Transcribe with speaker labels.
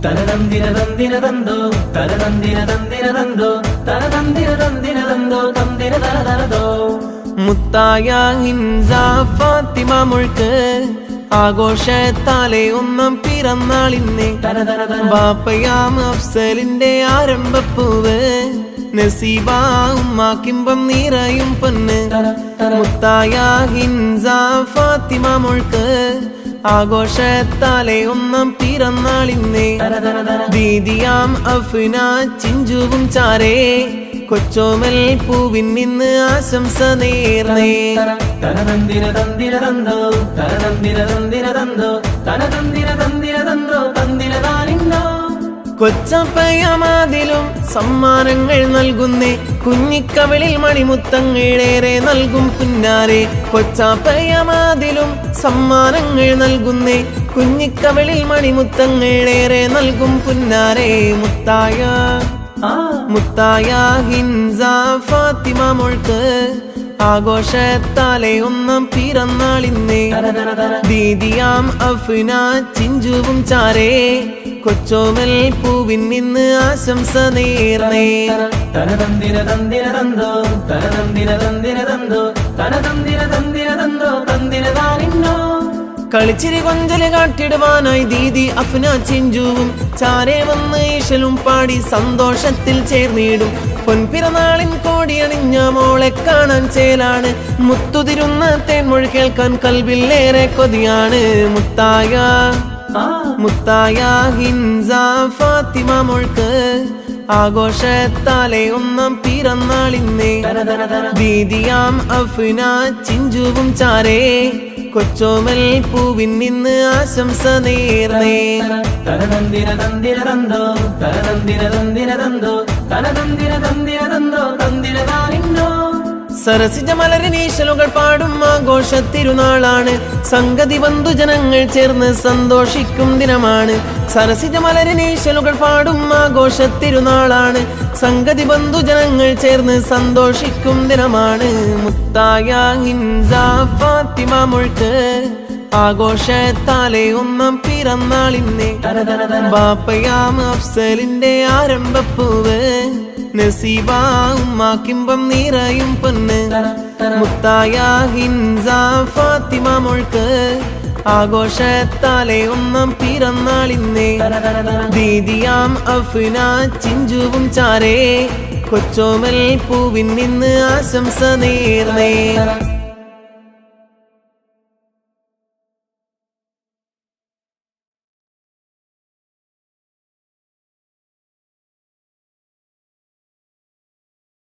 Speaker 1: തനതന്തിര തന്തിര തന്തോ തനതന്തിര തന്തിര തന്തോ തനതന്തിര തന്തിര തന്തോ തന്തിര തന തനതോ
Speaker 2: മുത്തായ ഹിൻസ ഫാത്തിമ മുൾക്ക് ആഘോഷത്താലെ ഒന്നാം പിറന്നാളിന്നെ
Speaker 1: തന തന തന
Speaker 2: ബാപ്പയാം അഫ്സലിന്റെ ആരംഭപ്പൂവ് നസീബ ഉമ്മാക്കിമ്പം നിറയും പൊന്ന്
Speaker 1: തന തന
Speaker 2: മുത്തായ ഹിൻസ ഫാത്തിമ മുൾക്ക് ആഘോഷത്താലെ ഒന്നാം പിറന്നാളിന്നെ
Speaker 1: തന തന തന
Speaker 2: ദീദിയാം അഫ്ന ചിഞ്ചുവും ചാരേ കൊച്ചോമൽ പൂവിൻ നിന്ന് ആശംസ നേർന്നേ
Speaker 1: തനതന്തിര തന്തിര തന്തോ തനതന്തിര തന്തിര തന്തോ തനതന്തിര തന്തിര തന്തോ തന്തിര താനിന്നോ
Speaker 2: കൊച്ചപ്പയമാതിലും സമ്മാനങ്ങൾ നൽകുന്നേ കുഞ്ഞിക്കവിളിൽ മണിമുത്തങ്ങളേറെ നൽകും പുന്നാരെ കൊച്ചാപ്പയമാതിലും സമ്മാനങ്ങൾ നൽകുന്നേ കുഞ്ഞിക്കവിളിൽ മണിമുത്തങ്ങളേറെ നൽകും പുന്നാരെ മുത്തായ
Speaker 1: ആ
Speaker 2: മുത്തായ ഹിൻസ ഫാത്തിമ മോൾക്ക് ആഘോഷത്താലെ ഒന്നാം പിറന്നാളിന്നേ
Speaker 1: തന തന തന
Speaker 2: ദീദിയാം അഫ്ന ചിഞ്ചുവും ചാരേ കൊച്ചോമൽ പൂവിൻ നിന്ന് ആശംസ നേർന്നേ
Speaker 1: തനതന്തിര തന്തിര തന്തോ തനതന്തിര തന്തിര തന്തോ തനതന്തിര തന്തിര തന്തോ തന്തിര താനിന്നോ
Speaker 2: കളിച്ചിരി കൊഞ്ചല് കാട്ടിടുവാനായി ദീദി അഫ്ന ചിഞ്ചുവും ചാരേ വന്ന് ഈശലും പാടി സന്തോഷത്തിൽ ചേർന്നിടും പൊൻപിറന്നാളിൻ കോടിയണിഞ്ഞ മോളെ കാണാൻ ചേലാണ് മുത്തുതിരുന്ന തേൻമൊഴി കേൾക്കാൻ കൽവിലേറെ കൊതിയാണ് മുത്തായ
Speaker 1: ആ
Speaker 2: മുത്തായ ഹിൻസ ഫാത്തിമ മോൾക്ക് ആഘോഷത്താലെ ഒന്നാം പിറന്നാളിന്നേ
Speaker 1: തന തന തന
Speaker 2: ദീദിയാം അഫ്ന ചിഞ്ചുവും ചാരേ കൊച്ചോമൽ പൂവിൻ നിന്ന് ആശംസ നേർന്നേ
Speaker 1: തനതന്തിര തന്തിര തന്തോ തനതന്തിര തന്തിര തന്തോ തനതന്തിര തന്തിര തന്തോ തന്തിര താനിന്നോ
Speaker 2: സരസിജ മലരിനീശലുകൾ പാടും ആഘോഷ തിരുനാളാണ് സംഗതി ബന്ധുജനങ്ങൾ ചേർന്ന് സന്തോഷിക്കും ദിനമാണ് സരസിജ മലരിനീശലുകൾ പാടും ആഘോഷ തിരുനാളാണ് സംഗതി ബന്ധുജനങ്ങൾ ചേർന്ന് സന്തോഷിക്കും ദിനമാണ് മുത്തായ ഹിൻസ ഫാത്തിമ മുൾക്ക് ആഘോഷത്താലെ ഒന്നാം പിറന്നാളിന്നെ
Speaker 1: തന തന തന
Speaker 2: ബാപ്പയാം അഫ്സലിന്റെ ആരംഭപ്പൂവ് നസീബ ഉമ്മാക്കിമ്പം നിറയും പൊന്ന്
Speaker 1: തന തന
Speaker 2: മുത്തായ ഹിൻസ ഫാത്തിമ മോൾക്ക് ആഘോഷത്താലെ ഒന്നാം പിറന്നാളിന്നേ
Speaker 1: തന തന തന
Speaker 2: ദീദിയാം അഫ്ന ചിഞ്ചുവും ചാരേ കൊച്ചോമൽ പൂവിൻ നിന്ന് ആശംസ നേർന്നേ
Speaker 1: തന